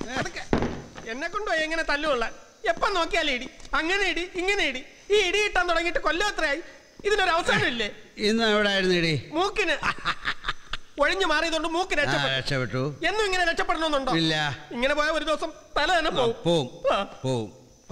അതൊക്കെ എന്നെ കൊണ്ടോ എങ്ങനെ തല്ലുകൊള്ളാൻ എപ്പം നോക്കിയാലേ ഇടി അങ്ങനെ ഇടി ഇങ്ങനെ ഇടി ഈ ഇടി കിട്ടാൻ തുടങ്ങിയിട്ട് കൊല്ലം എത്രയായി ഇതിനൊരു അവസാനം ഇല്ലേ ഇന്ന് എവിടെ ആയിരുന്നു ഇടി മൂക്കിന് ഒഴിഞ്ഞു മാറിയതുകൊണ്ട് മൂക്കിന് ആ രക്ഷപ്പെട്ടു രക്ഷപ്പെട്ടു എന്നും ഇങ്ങനെ രക്ഷപ്പെടണമെന്നുണ്ടോ ഇല്ല ഇങ്ങനെ പോയ ഒരു ദിവസം തല തന്നെ പോവും പോവും ആ. പോവും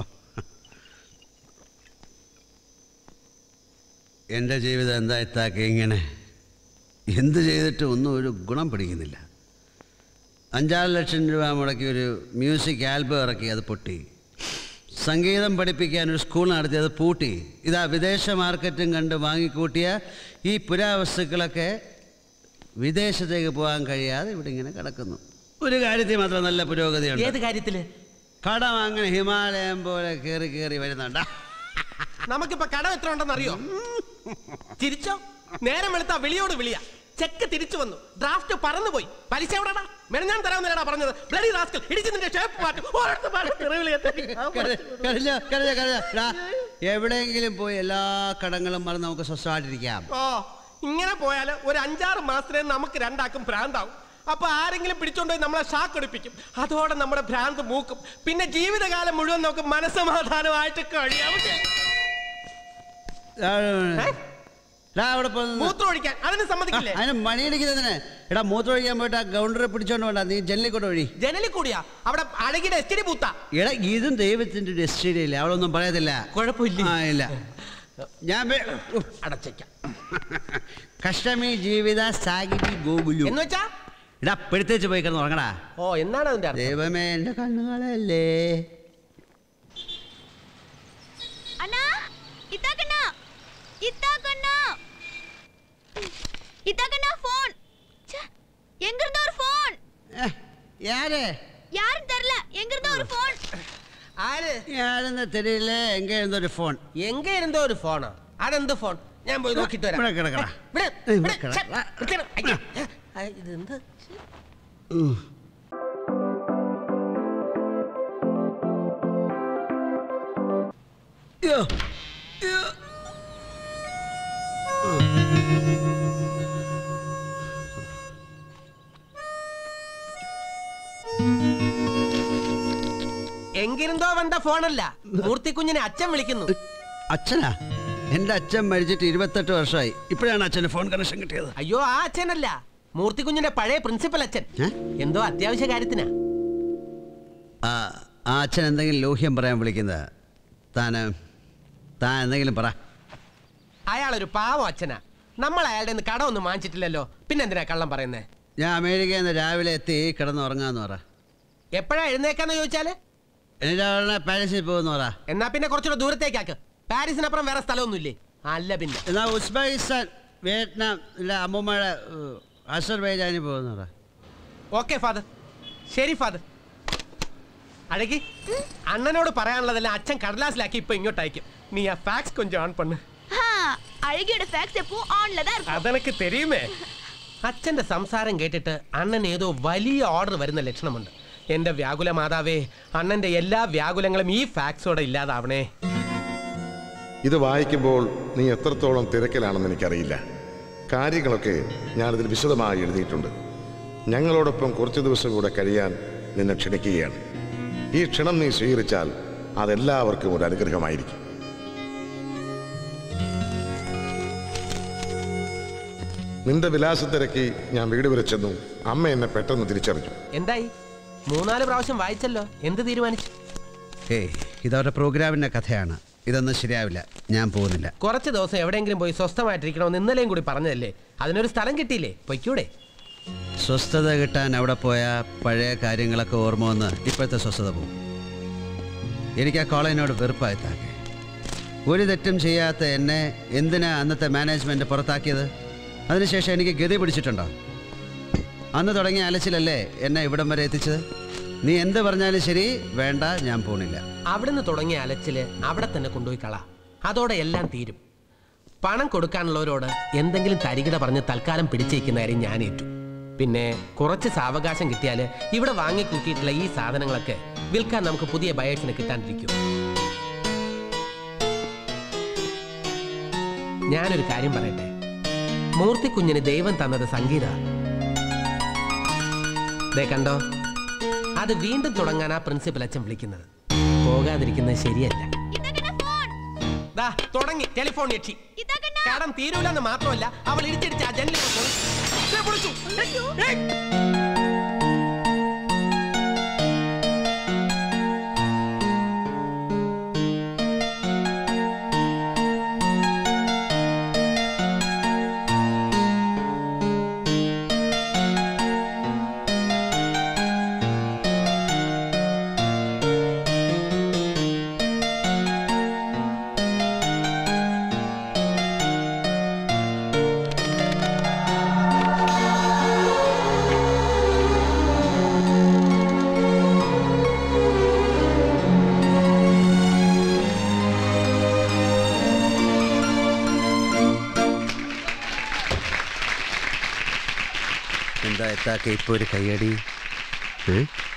എൻ്റെ ജീവിതം എന്താ ഇത്താക്കി ഇങ്ങനെ എന്ത് ചെയ്തിട്ടും ഒന്നും ഒരു ഗുണം പിടിക്കുന്നില്ല അഞ്ചാറ് ലക്ഷം രൂപ മുടക്കി ഒരു മ്യൂസിക് ആൽബം ഇറക്കി അത് പൊട്ടി സംഗീതം പഠിപ്പിക്കാൻ ഒരു സ്കൂൾ നടത്തി അത് പൂട്ടി ഇതാ വിദേശ മാർക്കറ്റും കണ്ട് വാങ്ങിക്കൂട്ടിയ ഈ പുരാവസ്തുക്കളൊക്കെ വിദേശത്തേക്ക് പോകാൻ കഴിയാതെ ഇവിടെ ഇങ്ങനെ കിടക്കുന്നു ഒരു കാര്യത്തിൽ മാത്രം നല്ല പുരോഗതിയുണ്ട് ഏത് കാര്യത്തില് കടം അങ്ങനെ ഹിമാലയം പോലെ കയറി കയറി വരുന്നുണ്ട് നമുക്കിപ്പോ കടം എത്ര ഉണ്ടെന്ന് അറിയോ ചിരിച്ചോ നേരം വെളുത്താ വിളിയോട് വിളിയാ ചെക്ക് തിരിച്ചു വന്നു ഡ്രാഫ്റ്റ് പറന്നുപോയി പലിശ എവിടെടാ മെനഞ്ഞാൻ തരാമെന്നല്ലടാ പറഞ്ഞത് ബ്ലഡി റാസ്കൽ ഇടിച്ച് നിന്റെ ഷേപ്പ് മാറ്റും ഒരിടത്ത് മാറ്റി തെറിവിളിയെ തട്ടി. കരഞ്ഞ കരഞ്ഞ കരഞ്ഞ ഡാ, എവിടെയെങ്കിലും പോയി എല്ലാ കടങ്ങളും മറന്ന് നമുക്ക് സ്വസ്ഥമായിട്ടിരിക്കാം ഓ ഇങ്ങനെ പോയാൽ ഒരു അഞ്ചാറ് മാസത്തിനെ നമുക്ക് രണ്ടാക്കും ഭ്രാന്താവും അപ്പൊ ആരെങ്കിലും പിടിച്ചോണ്ട് പോയി നമ്മളെ ഷാക്ക് എടുപ്പിക്കും അതോടെ നമ്മുടെ ഭ്രാന്ത് മൂക്കും പിന്നെ ജീവിതകാലം മുഴുവൻ നമുക്ക് മനസ്സമാധാനമായിട്ട് കഴിയാം ആ, ഡാ, അവിടെ പോയി മൂത്രം ഒഴിക്കാൻ അതിന് സമ്മതിക്കില്ലേ അതിന് മണിയടിക്കുന്നതിന് എടാ മൂത്രം ഒഴിക്കാൻ പോയിട്ട് ആ ഗൗണ്ടറെ പിടിച്ചോണ്ട് വേണ്ട നീ ജനലിൽ കൊണ്ട് ഒഴി ജനലിൽ കൂടിയാ അവിടെ അഴകിയുടെ എസ്റ്റിരി പൂത്ത എടാ ഇതും ദൈവത്തിന്റെ ഒരു എസ്റ്റേഡിയല്ലേ അവളൊന്നും പറയത്തില്ല കുഴപ്പമില്ല ആ ഇല്ല ഞാൻ വേ- ഉഫ്. അടച്ചേക്കാം കഷ്ടമി ജീവിത സാഗിരി ഗോകുലു എന്ന് വെച്ചാ എടാ പെടുത്തേച്ച് പോയി കിടന്ന് ഉറങ്ങടാ ഓ എന്നാണ് അതിന്റെ അർത്ഥം ദൈവമേ എന്റെ കണ്ണുകളല്ലേ அண்ணா இத்தாக்கண்ணா இத்தாக்கண்ணா இத்தாக்கண்ணா ஃபோன் எங்க இருந்தோ ஒரு ஃபோன் ഏ, யாரு யாரும் தெரியல எங்க இருந்தோ ஒரு ஃபோன் ആര് யாருன்னு தெரியல எங்க இருந்த ஒரு ഫോൺ എങ്ക ഇരുന്തോ ഒരു ഫോണോ അതെന്ത് ഫോൺ ഞാൻ പോയി നോക്കിട്ട് വരാം ഇവിടെ കിടക്കടാ. ഇവിടെ, ഏയ്, ഇവിടെ, ഇവിടെ ഛെ, കിടക്കടാ. വൃത്തികേട്. അയ്യ, ആ, ഇതെന്ത് എങ്കിരുന്തോ വണ്ട ഫോണല്ല മൂർത്തിക്കുഞ്ഞിനെ അച്ഛൻ വിളിക്കുന്നു അച്ഛനാ എന്റെ അച്ഛൻ മരിച്ചിട്ട് ഇരുപത്തെട്ട് വർഷമായി ഇപ്പോഴാണ് അച്ഛന് ഫോൺ കണക്ഷൻ കിട്ടിയത് അയ്യോ ആ അച്ഛനല്ല മൂർത്തിക്കുഞ്ഞിന്റെ പഴയ പ്രിൻസിപ്പൽ അച്ഛൻ ഏ? എന്തോ അത്യാവശ്യ കാര്യത്തിനാ ആ ആ അച്ഛൻ എന്തെങ്കിലും ലോഹ്യം പറയാൻ വിളിക്കുന്നത് താൻ താൻ എന്തെങ്കിലും പറ അയാളൊരു പാവം അച്ഛനാ നമ്മൾ അയാളുടെ നിന്ന് കടമൊന്നും വാങ്ങിച്ചിട്ടില്ലല്ലോ പിന്നെന്തിനാ കള്ളം പറയുന്നേ ഞാൻ അമേരിക്കയിൽ നിന്ന് രാവിലെ എത്തി കിടന്ന് ഉറങ്ങാന്ന് പറ എപ്പോഴാ എഴുന്നേക്കാന്ന് ചോദിച്ചാല് എന്നിട്ട് അവളെ പാരീസിൽ പോകുന്നു പറ എന്നാ പിന്നെ കുറച്ചുകൂടെ ദൂരത്തേക്കാക്ക് പാരീസിനപ്പുറം വേറെ സ്ഥലമൊന്നുമില്ലേ അല്ല പിന്നെ എന്നാ ഉസ്ബെക്കിസ്ഥാൻ വിയറ്റ്നാം ഇല്ല അമ്മൂമ്മയുടെ അസർബൈജാനിൽ പോകുന്നു പറ ഓക്കെ ഫാദർ ശരി ഫാദർ അഴകി അണ്ണനോട് പറയാനുള്ളതെല്ലാം അച്ഛൻ കടലാസിലാക്കി ഇപ്പൊ ഇങ്ങോട്ട് അയക്കും നീ ആ ഫാക്സ് കൊഞ്ചം ഓൺ പണ്ണ് ஆ, அழகியோட ஃபேக்ஸ் எப்பவும் ஆன்ல தான் இருக்கும் അതെനക്ക് തെരിയുമേ അച്ഛന്റെ സംസാരം കേട്ടിട്ട് അണ്ണൻ ഏതോ വലിയ ഓർഡർ വരുന്ന ലക്ഷണമുണ്ട് എന്റെ വ്യാകുല മാതാവേ അണ്ണന്റെ എല്ലാ വ്യാകുലങ്ങളും ഈ ഫാക്സോടെ ഇല്ലാതാവണേ ഇത് വായിക്കുമ്പോൾ നീ എത്രത്തോളം തിരക്കിലാണെന്ന് എനിക്കറിയില്ല കാര്യങ്ങളൊക്കെ ഞാനിതിൽ വിശദമായി എഴുതിയിട്ടുണ്ട് ഞങ്ങളോടൊപ്പം കുറച്ച് ദിവസം കൂടെ കഴിയാൻ നിന്നെ ക്ഷണിക്കുകയാണ് ഈ ക്ഷണം നീ സ്വീകരിച്ചാൽ അതെല്ലാവർക്കും ഒരു അനുഗ്രഹമായിരിക്കും നിന്റെ വിലാസത്തിരക്കി ഞാൻ വീട് വരെ ചെന്നു അമ്മ എന്നെ പെട്ടെന്ന് തിരിച്ചറിഞ്ഞു എന്തായി മൂന്നാല് പ്രാവശ്യം വായിച്ചല്ലോ എന്ത് തീരുമാനിച്ചു ഏയ് ഇതവരുടെ പ്രോഗ്രാമിൻ്റെ കഥയാണ് ഇതൊന്നും ശരിയാവില്ല ഞാൻ പോകുന്നില്ല കുറച്ച് ദിവസം എവിടെയെങ്കിലും പോയി സ്വസ്ഥമായിട്ടിരിക്കണമെന്ന് ഇന്നലെയും കൂടി പറഞ്ഞതല്ലേ അതിനൊരു സ്ഥലം കിട്ടിയില്ലേ പൊയ്ക്കൂടെ സ്വസ്ഥത കിട്ടാൻ അവിടെ പോയാൽ പഴയ കാര്യങ്ങളൊക്കെ ഓർമ്മ വന്ന് ഇപ്പോഴത്തെ സ്വസ്ഥത പോകും എനിക്ക് ആ കോളേജിനോട് വെറുപ്പായി താക്കെ ഒരു തെറ്റും ചെയ്യാത്ത എന്നെ എന്തിനാ അന്നത്തെ മാനേജ്മെൻറ്റ് പുറത്താക്കിയത് അതിനുശേഷം എനിക്ക് ഗതി പിടിച്ചിട്ടുണ്ടോ അന്ന് തുടങ്ങിയ അലച്ചിലല്ലേ എന്നെ ഇവിടം വരെ എത്തിച്ചത് നീ എന്ത് പറഞ്ഞാലും ശരി വേണ്ട ഞാൻ പോണില്ല അവിടുന്ന് തുടങ്ങിയ അലച്ചില് അവിടെ തന്നെ കൊണ്ടുപോയി കള അതോടെ എല്ലാം തീരും പണം കൊടുക്കാനുള്ളവരോട് എന്തെങ്കിലും തരികിട പറഞ്ഞ് തൽക്കാലം പിടിച്ചേക്കുന്ന കാര്യം ഞാൻ ഏറ്റു പിന്നെ കുറച്ച് സാവകാശം കിട്ടിയാൽ ഇവിടെ വാങ്ങിക്കൂട്ടിയിട്ടുള്ള ഈ സാധനങ്ങളൊക്കെ വിൽക്കാൻ നമുക്ക് പുതിയ ബയേഴ്സിന് കിട്ടാണ്ടിരിക്കും ഞാനൊരു കാര്യം പറയട്ടെ മൂർത്തിക്കുഞ്ഞിന് ദൈവം തന്നത് സംഗീത ദേ കണ്ടോ ആ അത് വീണ്ടും തുടങ്ങാൻ ആ പ്രിൻസിപ്പൽ അച്ഛൻ വിളിക്കുന്നത് പോകാതിരിക്കുന്നത് ശരിയല്ല ഇതാക്കണ്ട ഫോൺ ദാ തുടങ്ങി ടെലിഫോൺ യക്ഷി ഇതാക്കണ്ട കടം തീരൂലെന്ന് മാത്രമല്ല അവൾ ഇടിച്ചിടിച്ച് ആ ജനലിൽ പൊളിച്ചു ഏയ്! എന്താ എത്താക്ക ഇപ്പൊ ഒരു കയ്യടി ഏ?